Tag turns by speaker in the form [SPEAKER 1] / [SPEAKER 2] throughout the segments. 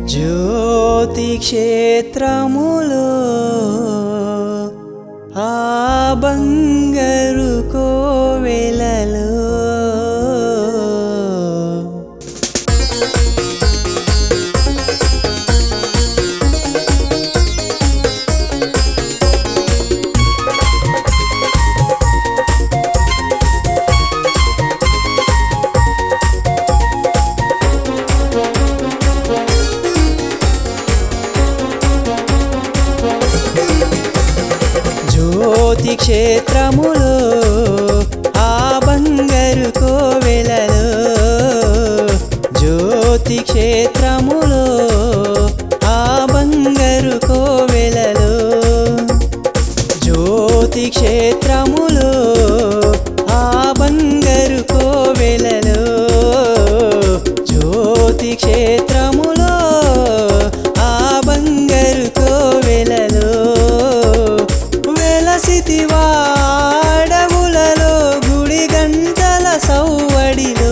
[SPEAKER 1] జ్యోతి క్షేత్రములో ఆ బంగారు కోవెలలో జ్యోతి క్షేత్రములో ఆ బంగారు కోవెలలో జ్యోతి క్షేత్రములో ఆ బంగారు కోవెలలో జ్యోతి క్షేత్రములో ఆ బంగారు కోవెలలో జ్యోతి క్షేత్రములో ఆ బంగారు కోవెలలో వెలసితివా అడవులలో గుడి గంటల సౌవడిలో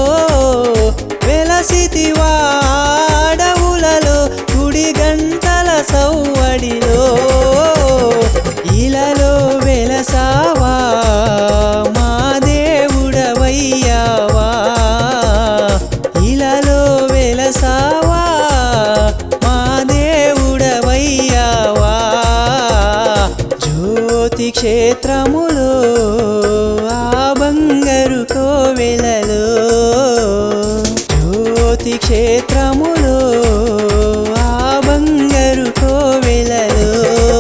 [SPEAKER 1] వెలసితివా అడవులలో గుడి గంటల సౌవడిలో ఇలలో వెలసావా మా దేవుడవయ్యావా ఇలలో వెలసావా మా దేవుడవయ్యావా జ్యోతి క్షేత్రములో ఆ బంగారు కోవెలలో జ్యోతి క్షేత్రములో ఆ బంగారు కోవెలలో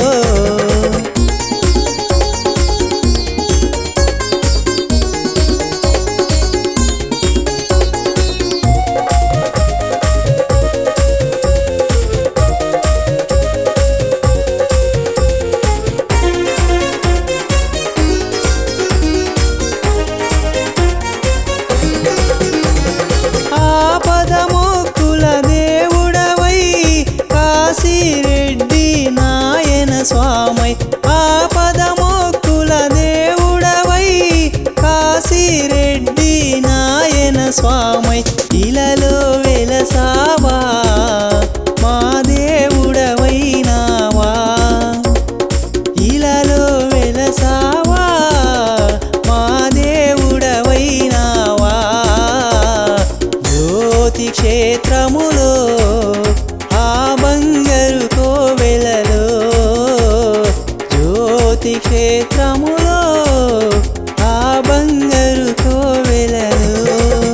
[SPEAKER 1] ఆపదమోక్కుల దేవుడవై కాశీరెడ్డి నాయన స్వామై ఆపదమోక్కుల దేవుడవై కాశీరెడ్డి నాయన స్వామై ఇలలో వెలసావా మా దేవుడవైనావా ఇలలో వెలసావా మా దేవుడవైనావా జ్యోతి క్షేత్రములో ఆ బంగారు కోవెలలో జ్యోతి క్షేత్రములో ఆ బంగారు కోవెలలో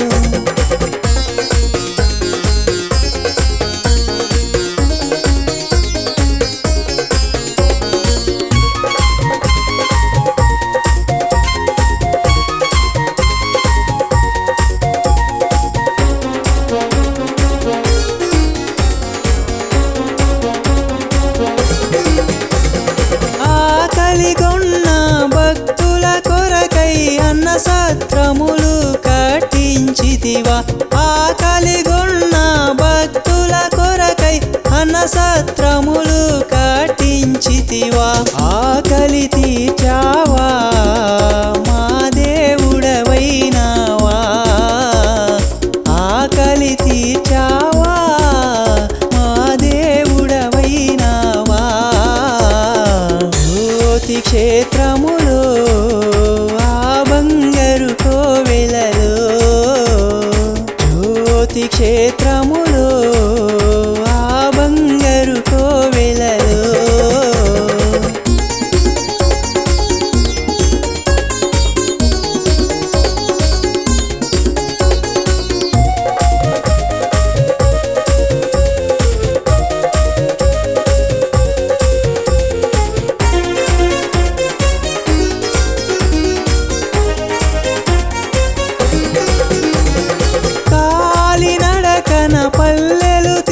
[SPEAKER 1] ఆకలిగొన్న భక్తుల కొరకై అన్న సత్రములు కట్టించితివా ఆకలిగొన్న భక్తుల కొరకై అన్న సత్రములు కట్టించితివా ఆకలి తీర్చావా మా దేవుడవైనావా ఆకలి తీర్చావా మా దేవుడవైనావా జ్యోతి క్షేత్రములో ఆ బంగారు కోవెలలో జ్యోతి క్షేత్రములో ఆ బంగారు కోవెలలో కాలినడకన పల్లెలు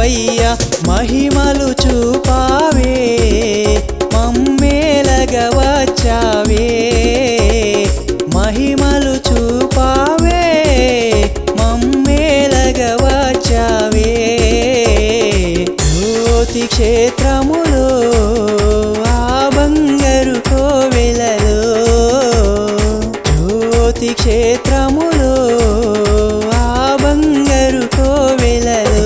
[SPEAKER 1] దేవుడవయ్యా మహిమలు చూపావే మమ్మేలగా వచ్చావే మహిమలు చూపావే మమ్మేలగా వచ్చావే జ్యోతి క్షేత్రములో ఆ బంగారు కోవెలలో జ్యోతి క్షేత్రములో ఆ బంగారు కోవెలలో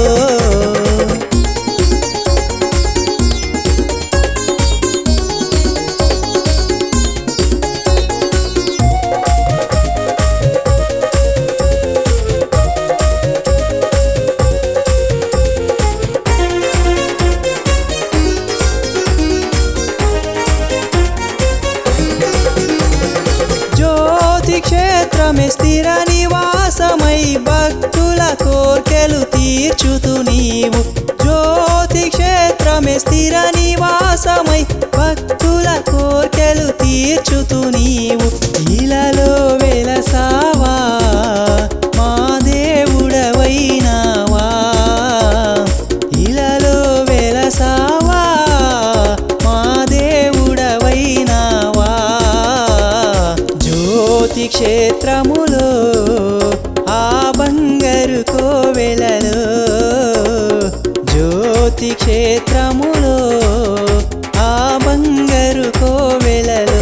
[SPEAKER 1] జ్యోతి క్షేత్రమే స్థిర నివాసమై భక్తుల కోర్కెలు తీర్చుతూ నీవు జ్యోతి క్షేత్రమే స్థిర నివాసమై భక్తుల కోర్కెలు తీర్చుతూ నీవు ఇలలో వెలసావా మా దేవుడవైనావా ఇలలో వెలసావా మా దేవుడవైనావా జ్యోతి క్షేత్రములో ఆ బంగారు కోవెలలో జ్యోతి క్షేత్రములో ఆ బంగారు కోవెలలో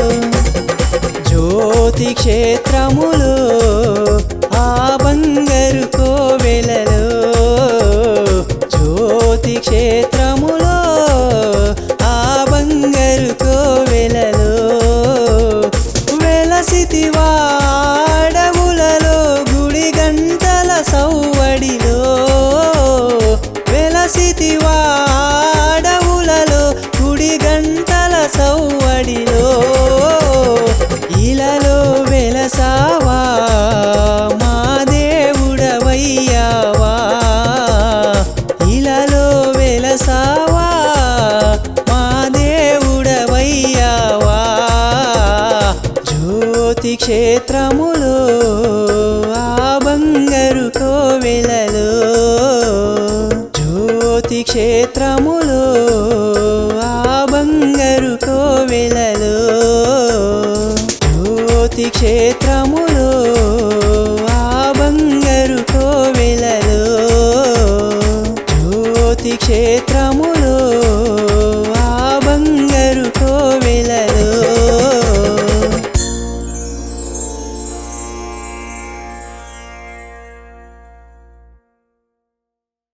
[SPEAKER 1] జ్యోతి క్షేత్రములో ఆ బంగారు కోవెలలో జ్యోతి క్షేత్రములో ఆ బంగారు కోవెలలో వెలసితివా అడవులలో గుడి గంటల సౌవడిలో వెలసితివా అడవులలో గుడి గంటల సౌవడిలో ఇలలో వెలసావా మా దేవుడవయ్యావా ఇలలో వెలసావా మా దేవుడవయ్యావా జ్యోతి క్షేత్రములో ఆ బంగారు కోవెలలో జ్యోతి క్షేత్రములో ఆ బంగారు కోవెలలో జ్యోతి క్షేత్ర